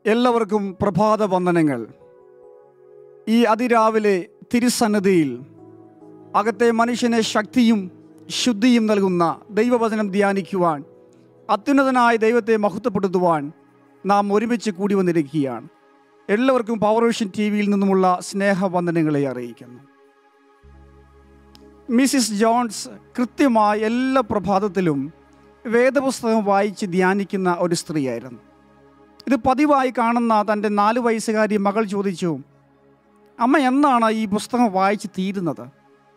എല്ലാവർക്കും പ്രഭാത വന്ദനങ്ങൾ ഈ അതിരാവിലെ തിരുസന്നതിയിൽ അകത്തെ മനുഷ്യനെ ശക്തിയും ശുദ്ധിയും നൽകുന്ന ദൈവവചനം ധ്യാനിക്കുവാൻ അത്യുന്നതനായ ദൈവത്തെ മഹത്വപ്പെടുത്തുവാൻ നാം ഒരുമിച്ച് കൂടി വന്നിരിക്കുകയാണ് എല്ലാവർക്കും പവർ വിഷൻ ടി വിയിൽ നിന്നുമുള്ള സ്നേഹവന്ദനങ്ങളെ അറിയിക്കുന്നു മിസ്സിസ് ജോൺസ് കൃത്യമായി എല്ലാ പ്രഭാതത്തിലും വേദപുസ്തകം വായിച്ച് ധ്യാനിക്കുന്ന ഒരു സ്ത്രീയായിരുന്നു ഇത് പതിവായി കാണുന്ന തൻ്റെ നാല് വയസ്സുകാരി മകൾ ചോദിച്ചു അമ്മ എന്നാണ് ഈ പുസ്തകം വായിച്ച് തീരുന്നത്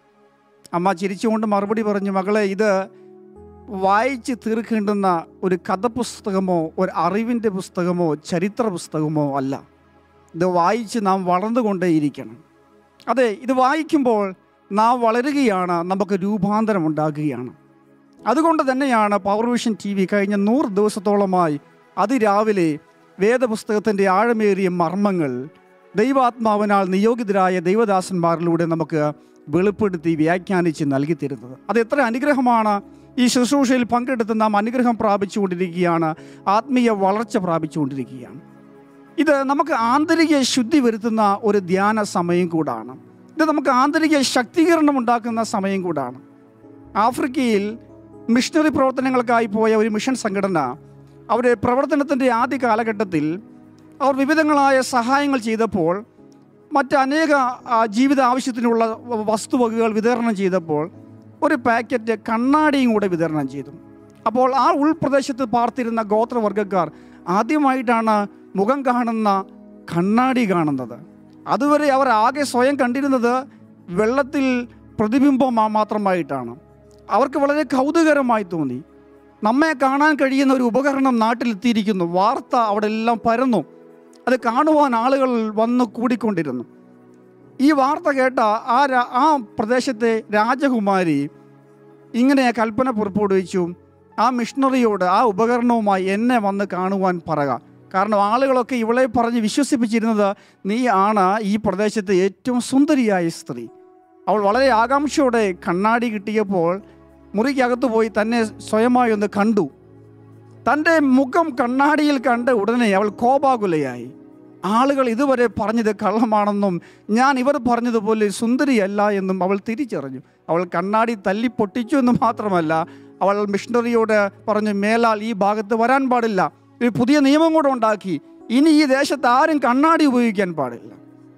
അമ്മ ചിരിച്ചുകൊണ്ട് മറുപടി പറഞ്ഞു മകളെ ഇത് വായിച്ച് തീർക്കേണ്ടുന്ന ഒരു കഥ പുസ്തകമോ ഒരു അറിവിൻ്റെ പുസ്തകമോ ചരിത്ര പുസ്തകമോ അല്ല ഇത് വായിച്ച് നാം വളർന്നുകൊണ്ടേയിരിക്കണം അതെ ഇത് വായിക്കുമ്പോൾ നാം വളരുകയാണ് നമുക്ക് രൂപാന്തരം ഉണ്ടാകുകയാണ് അതുകൊണ്ട് തന്നെയാണ് പവർ വിഷൻ ടി വി കഴിഞ്ഞ നൂറ് ദിവസത്തോളമായി അതിരാവിലെ വേദപുസ്തകത്തിൻ്റെ ആഴമേറിയ മർമ്മങ്ങൾ ദൈവാത്മാവിനാൽ നിയോഗിതരായ ദൈവദാസന്മാരിലൂടെ നമുക്ക് വെളിപ്പെടുത്തി വ്യാഖ്യാനിച്ച് നൽകി തരുന്നത് അത് എത്ര അനുഗ്രഹമാണ് ഈ ശുശ്രൂഷയിൽ പങ്കെടുത്ത് നാം അനുഗ്രഹം പ്രാപിച്ചുകൊണ്ടിരിക്കുകയാണ് ആത്മീയ വളർച്ച പ്രാപിച്ചുകൊണ്ടിരിക്കുകയാണ് ഇത് നമുക്ക് ആന്തരിക ശുദ്ധി വരുത്തുന്ന ഒരു ധ്യാന സമയം കൂടാണ് ഇത് നമുക്ക് ആന്തരിക ശക്തീകരണം ഉണ്ടാക്കുന്ന സമയം കൂടാണ് ആഫ്രിക്കയിൽ മിഷണറി പ്രവർത്തനങ്ങൾക്കായി പോയ ഒരു മിഷൻ സംഘടന അവരുടെ പ്രവർത്തനത്തിൻ്റെ ആദ്യ കാലഘട്ടത്തിൽ അവർ വിവിധങ്ങളായ സഹായങ്ങൾ ചെയ്തപ്പോൾ മറ്റനേക ആ, ജീവിത ആവശ്യത്തിനുള്ള വ- വസ്തുവകകൾ വിതരണം ചെയ്തപ്പോൾ ഒരു പാക്കറ്റ് കണ്ണാടിയും കൂടെ വിതരണം ചെയ്തു അപ്പോൾ ആ ഉൾപ്രദേശത്ത് പാർത്തിരുന്ന ഗോത്രവർഗ്ഗക്കാർ ആദ്യമായിട്ടാണ് മുഖം കാണുന്ന കണ്ണാടി കാണുന്നത് അതുവരെ അവർ ആകെ സ്വയം കണ്ടിരുന്നത് വെള്ളത്തിൽ പ്രതിബിംബം മാ- മാത്രമായിട്ടാണ് അവർക്ക് വളരെ കൗതുകരമായി തോന്നി നമ്മെ കാണാൻ കഴിയുന്ന ഒരു ഉപകരണം നാട്ടിലെത്തിയിരിക്കുന്നു വാർത്ത അവിടെ എല്ലാം പരന്നു അത് കാണുവാൻ ആളുകൾ വന്ന് കൂടിക്കൊണ്ടിരുന്നു ഈ വാർത്ത കേട്ട ആ രാ- ആ പ്രദേശത്തെ രാജകുമാരി ഇങ്ങനെ കൽപ്പന പുറപ്പെടുവിച്ചു ആ മിഷണറിയോട് ആ ഉപകരണവുമായി എന്നെ വന്ന് കാണുവാൻ പറയുക കാരണം ആളുകളൊക്കെ ഇവളെ പറഞ്ഞ് വിശ്വസിപ്പിച്ചിരുന്നത് നീ ആണ് ഈ പ്രദേശത്തെ ഏറ്റവും സുന്ദരിയായ സ്ത്രീ അവൾ വളരെ ആകാംക്ഷയോടെ കണ്ണാടി കിട്ടിയപ്പോൾ മുറിക്കകത്ത് പോയി തന്നെ സ്വയമായി ഒന്ന് കണ്ടു തൻ്റെ മുഖം കണ്ണാടിയിൽ കണ്ട ഉടനെ അവൾ കോപാകുലയായി ആളുകൾ ഇതുവരെ പറഞ്ഞത് കള്ളമാണെന്നും ഞാൻ ഇവർ പറഞ്ഞതുപോലെ സുന്ദരിയല്ല എന്നും അവൾ തിരിച്ചറിഞ്ഞു അവൾ കണ്ണാടി തല്ലി പൊട്ടിച്ചു എന്ന് മാത്രമല്ല അവൾ മിഷണറിയോട് പറഞ്ഞു മേലാൽ ഈ ഭാഗത്ത് വരാൻ പാടില്ല ഒരു പുതിയ നിയമം കൂടെ ഉണ്ടാക്കി ഇനി ഈ ദേശത്ത് ആരും കണ്ണാടി ഉപയോഗിക്കാൻ പാടില്ല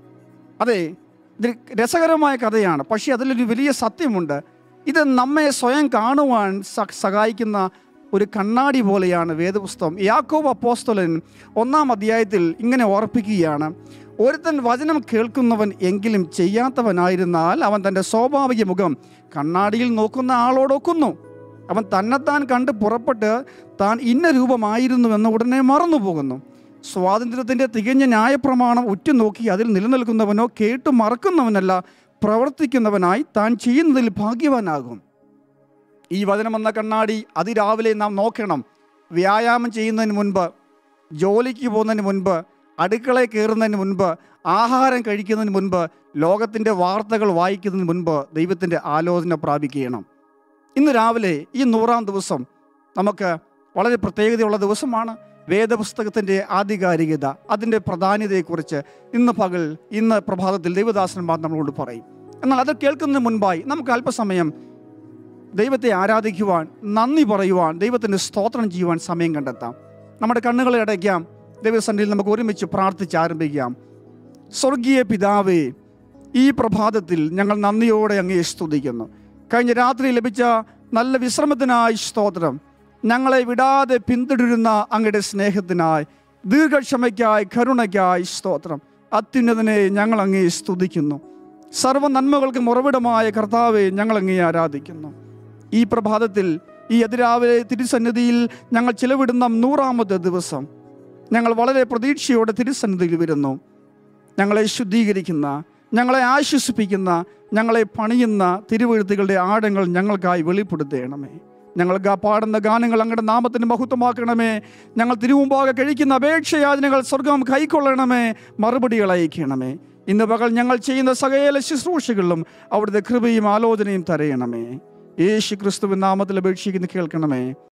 അതെ ഇത് രസകരമായ കഥയാണ് പക്ഷേ അതിലൊരു വലിയ സത്യമുണ്ട് ഇത് നമ്മെ സ്വയം കാണുവാൻ സ- സഹായിക്കുന്ന ഒരു കണ്ണാടി പോലെയാണ് വേദപുസ്തകം യാക്കോബ് അപ്പോസ്തലൻ ഒന്നാം അധ്യായത്തിൽ ഇങ്ങനെ ഓർപ്പിക്കുകയാണ് ഒരുത്തൻ വചനം കേൾക്കുന്നവൻ എങ്കിലും ചെയ്യാത്തവനായിരുന്നാൽ അവൻ തൻ്റെ സ്വാഭാവിക മുഖം കണ്ണാടിയിൽ നോക്കുന്ന ആളോടൊക്കുന്നു അവൻ തന്നെത്താൻ കണ്ട് പുറപ്പെട്ട് താൻ ഇന്ന രൂപമായിരുന്നുവെന്ന് ഉടനെ മറന്നു പോകുന്നു സ്വാതന്ത്ര്യത്തിൻ്റെ തികഞ്ഞ ന്യായപ്രമാണം ഉറ്റുനോക്കി അതിൽ നിലനിൽക്കുന്നവനോ കേട്ടു മറക്കുന്നവനല്ല പ്രവർത്തിക്കുന്നവനായി താൻ ചെയ്യുന്നതിൽ ഭാഗ്യവാനാകും ഈ വചനമെന്ന കണ്ണാടി അതിരാവിലെ നാം നോക്കണം വ്യായാമം ചെയ്യുന്നതിന് മുൻപ് ജോലിക്ക് പോകുന്നതിന് മുൻപ് അടുക്കളയിൽ കയറുന്നതിന് മുൻപ് ആഹാരം കഴിക്കുന്നതിന് മുൻപ് ലോകത്തിൻ്റെ വാർത്തകൾ വായിക്കുന്നതിന് മുൻപ് ദൈവത്തിൻ്റെ ആലോചന പ്രാപിക്കണം ഇന്ന് രാവിലെ ഈ നൂറാം ദിവസം നമുക്ക് വളരെ പ്രത്യേകതയുള്ള ദിവസമാണ് വേദപുസ്തകത്തിൻ്റെ ആധികാരികത അതിൻ്റെ പ്രാധാന്യതയെക്കുറിച്ച് ഇന്ന് പകൽ ഇന്ന് പ്രഭാതത്തിൽ ദൈവദാസന്മാർ നമ്മളോട് പറയും എന്നാൽ അത് കേൾക്കുന്നതിന് മുൻപായി നമുക്ക് അല്പസമയം ദൈവത്തെ ആരാധിക്കുവാൻ നന്ദി പറയുവാൻ ദൈവത്തിന് സ്തോത്രം ചെയ്യുവാൻ സമയം കണ്ടെത്താം നമ്മുടെ കണ്ണുകളെ അടയ്ക്കാം ദൈവസന്നിധിയിൽ നമുക്ക് ഒരുമിച്ച് പ്രാർത്ഥിച്ച് ആരംഭിക്കാം സ്വർഗീയ പിതാവേ ഈ പ്രഭാതത്തിൽ ഞങ്ങൾ നന്ദിയോടെ അങ്ങേ സ്തുതിക്കുന്നു കഴിഞ്ഞ രാത്രി ലഭിച്ച നല്ല വിശ്രമത്തിനായി സ്തോത്രം ഞങ്ങളെ വിടാതെ പിന്തുടരുന്ന അങ്ങയുടെ സ്നേഹത്തിനായി ദീർഘക്ഷമയ്ക്കായി കരുണയ്ക്കായി സ്തോത്രം അത്യുന്നതനെ ഞങ്ങൾ അങ്ങേ സ്തുതിക്കുന്നു സർവ്വ നന്മകൾക്കും ഉറവിടമായ കർത്താവെ ഞങ്ങൾ അങ്ങേ ആരാധിക്കുന്നു ഈ പ്രഭാതത്തിൽ ഈ അതിരാവിലെ തിരുസന്നിധിയിൽ ഞങ്ങൾ ചിലവിടുന്ന നൂറാമത്തെ ദിവസം ഞങ്ങൾ വളരെ പ്രതീക്ഷയോടെ തിരുസന്നിധിയിൽ വരുന്നു ഞങ്ങളെ ശുദ്ധീകരിക്കുന്ന ഞങ്ങളെ ആശ്വസിപ്പിക്കുന്ന ഞങ്ങളെ പണിയുന്ന തിരുവഴുത്തുകളുടെ ആഴങ്ങൾ ഞങ്ങൾക്കായി വെളിപ്പെടുത്തേണമേ ഞങ്ങൾ ഗാ- പാടുന്ന ഗാനങ്ങൾ അങ്ങയുടെ നാമത്തിന് മഹത്വമാക്കണമേ ഞങ്ങൾ തിരുമുമ്പാകെ കഴിക്കുന്ന അപേക്ഷയാചനകൾ സ്വർഗം കൈക്കൊള്ളണമേ മറുപടികൾ അയക്കണമേ ഇന്ന് പകൽ ഞങ്ങൾ ചെയ്യുന്ന സകല ശുശ്രൂഷകളിലും അവിടുത്തെ കൃപയും ആലോചനയും തരയണമേ യേശു ക്രിസ്തുവിൻ നാമത്തിൽ അപേക്ഷിക്കുന്ന കേൾക്കണമേ